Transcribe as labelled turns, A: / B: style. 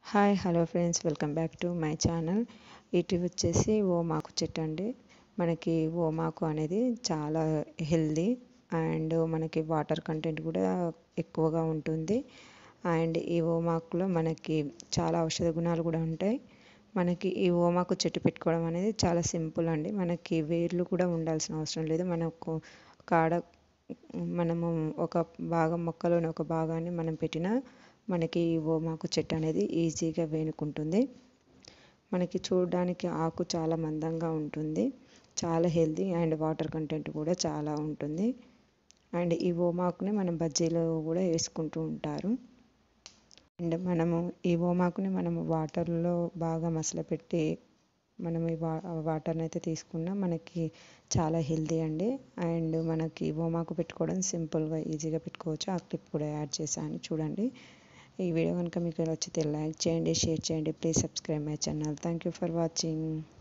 A: hi hello friends welcome back to my channel ఇటు వచ్చేసి ఓమాకు చెట్టు అండి మనకి ఓమాకు అనేది చాలా హెల్దీ అండ్ మనకి వాటర్ కంటెంట్ కూడా ఎక్కువగా ఉంటుంది అండ్ ఈ ఓమాకులో మనకి చాలా ఔషధ గుణాలు కూడా ఉంటాయి మనకి ఈ ఓమాకు చెట్టు పెట్టుకోవడం అనేది చాలా సింపుల్ అండి మనకి వేర్లు కూడా ఉండాల్సిన అవసరం లేదు మనకు కాడ మనము ఒక భాగం మొక్కలోని ఒక భాగాన్ని మనం పెట్టినా మనకి ఈ ఓమాకు చెట్టు అనేది ఈజీగా వేనుకుంటుంది మనకి చూడడానికి ఆకు చాలా మందంగా ఉంటుంది చాలా హెల్దీ అండ్ వాటర్ కంటెంట్ కూడా చాలా ఉంటుంది అండ్ ఈ ఓమాకుని మనం బజ్జీలో కూడా వేసుకుంటూ ఉంటారు అండ్ మనము ఈ ఓమాకుని మనము వాటర్లో బాగా మసలపెట్టి మనం ఈ వా వాటర్ని అయితే తీసుకున్నా మనకి చాలా హెల్దీ అండి అండ్ మనకి ఓమాకు పెట్టుకోవడం సింపుల్గా ఈజీగా పెట్టుకోవచ్చు ఆ క్లిప్ కూడా యాడ్ చేశాను చూడండి ఈ వీడియో కనుక మీకు నచ్చితే లైక్ చేయండి షేర్ చేయండి please subscribe my channel thank you for watching